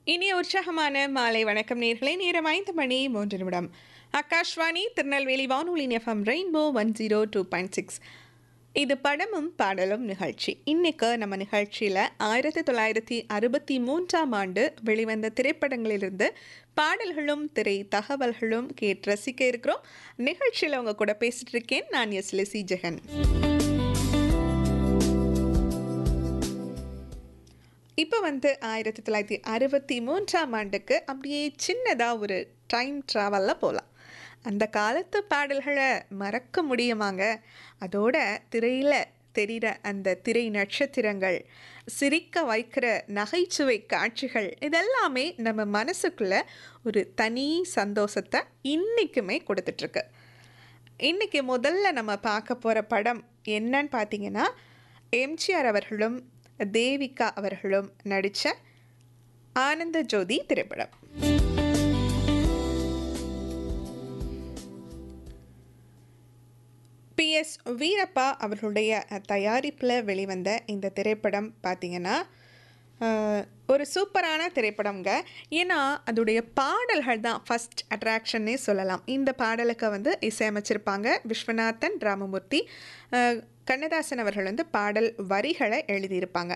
இனிய உற்சாகமான மாலை வணக்கம் நேர்களை நேரம் ஐந்து மணி மூன்று நிமிடம் ஆகாஷ்வாணி திருநெல்வேலி வானொலி FM rainbow one zero two point six இது படமும் பாடலும் நிகழ்ச்சி இன்னைக்கு நம்ம நிகழ்ச்சியில் ஆயிரத்தி தொள்ளாயிரத்தி அறுபத்தி மூன்றாம் ஆண்டு வெளிவந்த திரைப்படங்களிலிருந்து பாடல்களும் திரை தகவல்களும் கேட்டு ரசிக்க இருக்கிறோம் நிகழ்ச்சியில் உங்க கூட பேசிட்டு இருக்கேன் நான் எஸ் லெசி ஜெகன் இப்போ வந்து ஆயிரத்தி தொள்ளாயிரத்தி அறுபத்தி மூன்றாம் ஆண்டுக்கு அப்படியே சின்னதாக ஒரு டைம் ட்ராவலில் போகலாம் அந்த காலத்து பாடல்களை மறக்க முடியுமாங்க அதோட திரையில் தெரிகிற அந்த திரை நட்சத்திரங்கள் சிரிக்க வைக்கிற நகைச்சுவை காட்சிகள் இதெல்லாமே நம்ம மனசுக்குள்ள ஒரு தனி சந்தோஷத்தை இன்றைக்குமே கொடுத்துட்ருக்கு இன்றைக்கி முதல்ல நம்ம பார்க்க போகிற படம் என்னன்னு பார்த்தீங்கன்னா எம்ஜிஆர் அவர்களும் தேவிகா அவர்களும் நடித்த ஆனந்த ஜோதி திரைப்படம் பி எஸ் வீரப்பா அவர்களுடைய தயாரிப்பில் வெளிவந்த இந்த திரைப்படம் பார்த்திங்கன்னா அஹ், ஒரு சூப்பரான திரைப்படம்ங்க ஏன்னா அதோடைய பாடல்கள் தான் ஃபஸ்ட் அட்ராக்ஷன்னே சொல்லலாம் இந்த பாடலுக்கு வந்து இசையமைச்சிருப்பாங்க விஸ்வநாதன் ராமமூர்த்தி அஹ், கண்ணதாசன் அவர்கள் வந்து பாடல் வரிகளை எழுதியிருப்பாங்க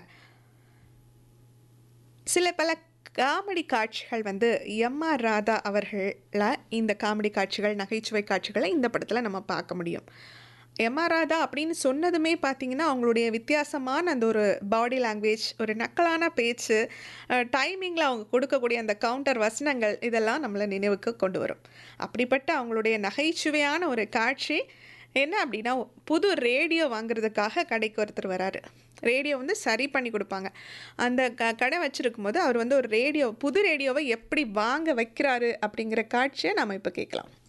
சில பல காமெடி காட்சிகள் வந்து எம் ஆர் ராதா அவர்கள இந்த காமெடி காட்சிகள் நகைச்சுவை காட்சிகளை இந்த படத்தில் நம்ம பார்க்க முடியும் எம் ஆர் ராதா அப்படின்னு சொன்னதுமே பார்த்தீங்கன்னா அவங்களுடைய வித்தியாசமான அந்த ஒரு பாடி லாங்குவேஜ் ஒரு நக்கலான பேச்சு டைமிங்கில் அவங்க கொடுக்கக்கூடிய அந்த கவுண்டர் வசனங்கள் இதெல்லாம் நம்மளை நினைவுக்கு கொண்டு வரும் அப்படிப்பட்ட அவங்களுடைய நகைச்சுவையான ஒரு காட்சி என்ன அப்படின்னா புது ரேடியோ வாங்குறதுக்காக கடைக்கு ஒருத்தர் வராரு ரேடியோ வந்து சரி பண்ணி கொடுப்பாங்க அந்த க கடை வச்சுருக்கும் போது அவர் வந்து ஒரு ரேடியோ புது ரேடியோவை எப்படி வாங்க வைக்கிறாரு அப்படிங்கிற காட்சியை நம்ம இப்போ கேட்கலாம்